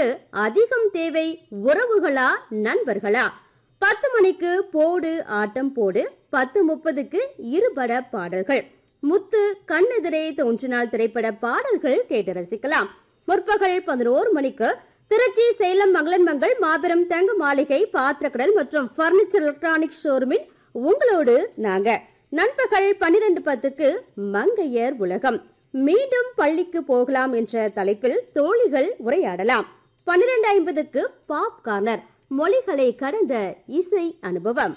முப்பதுக்கு அதிகம் தேவை உறவுகளா நண்பர்களா பத்து மணிக்கு போடு ஆட்டம் போடு பத்து முப்பதுக்கு இருபட பாடல்கள் முத்து கண்ணெதிரே தோன்றினால் திரைப்பட பாடல்கள் கேட்டு ரசிக்கலாம் முற்பகல் பதினோரு மணிக்கு திருச்சி சேலம் மங்களன்மங்கள் மாபெரும் தங்க மாளிகை பாத்திரக்கடல் மற்றும் பர்னிச்சர் எலக்ட்ரானிக் ஷோரூமின் உங்களோடு நாங்க நண்பகல் பன்னிரண்டு பத்துக்கு மங்கையர் உலகம் மீண்டும் பள்ளிக்கு போகலாம் என்ற தலைப்பில் தோழிகள் உரையாடலாம் பன்னிரண்டு ஐம்பதுக்கு பாப் கார்னர் மொழிகளை கடந்த இசை அனுபவம்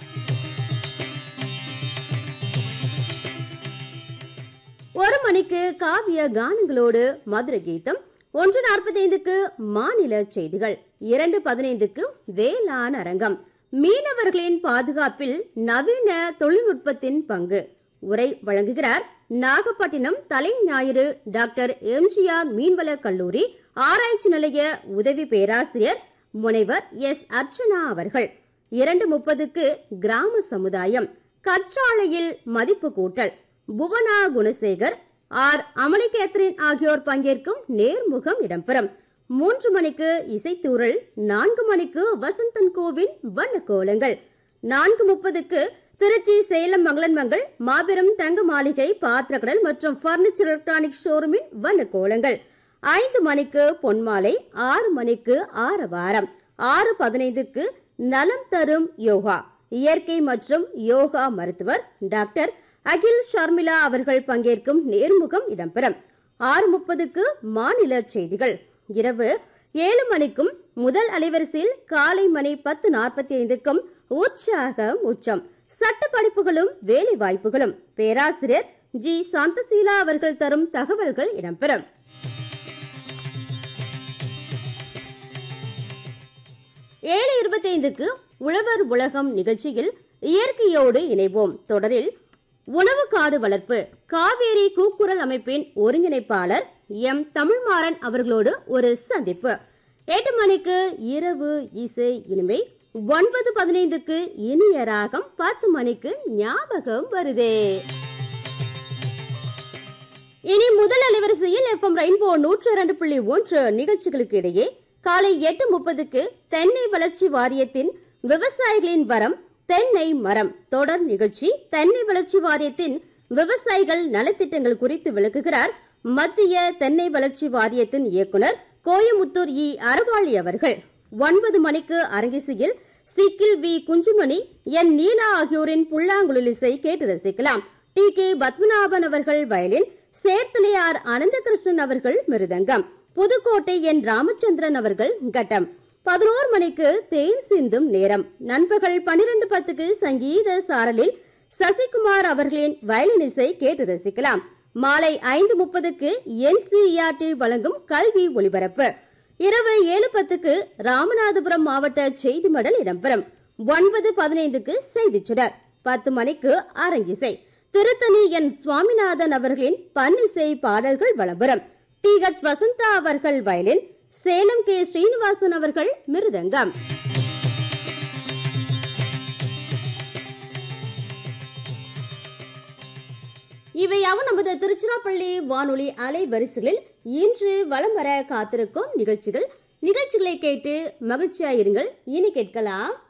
ஒரு மணிக்கு காவிய கானங்களோடு மதுரை கீதம் ஒன்று நாற்பத்தைந்துக்கு மாநில செய்திகள் இரண்டு பதினைந்துக்கு வேளாண் அரங்கம் மீனவர்களின் பாதுகாப்பில் நவீன தொழில்நுட்பத்தின் பங்கு உரை வழங்குகிறார் நாகப்பட்டினம் தலை ஞாயிறு டாக்டர் எம்ஜிஆர் மீன்வள கல்லூரி ஆராய்ச்சி நிலைய உதவி பேராசிரியர் முனைவர் எஸ் அர்ச்சனா அவர்கள் இரண்டு முப்பதுக்கு கிராம சமுதாயம் கற்றாழையில் மதிப்பு கூட்டல் புவனா குணசேகர் ஆர் அமளி கேத்ரின் ஆகியோர் பங்கேற்கும் நேர்முகம் இடம்பெறும் மூன்று மணிக்கு இசைத்தூரல் நான்கு மணிக்கு வசந்தன் கோவின் வண்ண கோலங்கள் நான்கு முப்பதுக்கு திருச்சி சேலம் மங்களன்மங்கள் மாபெரும் தங்க மாளிகை பாத்திரக்கடல் மற்றும் பர்னிச்சர் எலக்ட்ரானிக் ஷோரூமின் வண்ண கோலங்கள் ஐந்து மணிக்கு பொன்மாலை ஆறு மணிக்கு ஆரவாரம் ஆறு பதினைந்துக்கு நலம் தரும் யோகா இயற்கை மற்றும் யோகா மருத்துவர் டாக்டர் அகில் ஷர்மிளா அவர்கள் பங்கேற்கும் நேர்முகம் இடம்பெறும் ஆறு முப்பதுக்கு மாநில செய்திகள் இரவு ஏழு மணிக்கும் முதல் அலைவரிசையில் காலை மணி பத்து நாற்பத்தி ஐந்துக்கும் உற்சாகம் உச்சம் சட்ட படிப்புகளும் வேலை வாய்ப்புகளும் பேராசிரியர் ஜி சாந்தசீலா அவர்கள் தரும் தகவல்கள் இடம்பெறும் ஏழு இருபத்தைந்துக்கு உழவர் உலகம் நிகழ்ச்சியில் இயற்கையோடு இணைவோம் தொடரில் உணவு காடு வளர்ப்பு காவேரி கூக்குரல் அமைப்பின் ஒருங்கிணைப்பாளர் எம் தமிழ்மாறன் அவர்களோடு ஒரு சந்திப்பு எட்டு மணிக்கு இரவு இசை இனிமை ஒன்பது பதினைந்துக்கு இனிய ராகம் பத்து மணிக்கு ஞாபகம் வருதே இனி முதல் அலைவரிசையில் எஃப்எம் ரெயின்போ நூற்று இரண்டு புள்ளி ஒன்று நிகழ்ச்சிகளுக்கு இடையே காலை எட்டு முப்பதுக்கு தென்னை வளர்ச்சி வாரியத்தின் விவசாயிகளின் வரம் தென்னை மரம் தொடர் நிகழ்ச்சி தென்னை வளர்ச்சி வாரியத்தின் விவசாயிகள் நலத்திட்டங்கள் குறித்து விளக்குகிறார் மத்திய தென்னை வளர்ச்சி வாரியத்தின் இயக்குனர் கோயமுத்தூர் இ அறவாளி அவர்கள் ஒன்பது மணிக்கு அரங்கிசையில் சிக்கில் வி குஞ்சுமணி என் நீலா ஆகியோரின் புல்லாங்குழல் இசை கேட்டு ரசிக்கலாம் டி கே பத்மநாபன் அவர்கள் வயலின் சேர்த்தலையார் அனந்தகிருஷ்ணன் அவர்கள் மிருதங்கம் புதுக்கோட்டை என் ராமச்சந்திரன் அவர்கள் கட்டம் பதினோரு மணிக்கு தேன் சிந்தும் நேரம் நண்பகல் பன்னிரண்டு பத்துக்கு சங்கீத சாரலில் சசிகுமார் அவர்களின் வயலின் இசை கேட்டு ரசிக்கலாம் மாலை ஐந்து முப்பதுக்கு என்சிஇஆர்டி வழங்கும் கல்வி ஒலிபரப்பு இரவு ஏழு பத்துக்கு ராமநாதபுரம் மாவட்ட செய்தி மடல் இடம்பெறும் ஒன்பது பதினைந்துக்கு செய்திச் சுடர் பத்து மணிக்கு அரங்கிசை திருத்தணி என் சுவாமிநாதன் அவர்களின் பன்னிசை பாடல்கள் வளம்பெறும் டி ஹெச் வசந்தா அவர்கள் வயலின் சேலம் கே ஸ்ரீனிவாசன் அவர்கள் மிருதங்கம் இவையாவும் நமது திருச்சிராப்பள்ளி வானொலி அலைவரிசைகளில் இன்று வலம் வர காத்திருக்கும் நிகழ்ச்சிகள் நிகழ்ச்சிகளை கேட்டு மகிழ்ச்சியாயிருங்கள் இனி கேட்கலாம்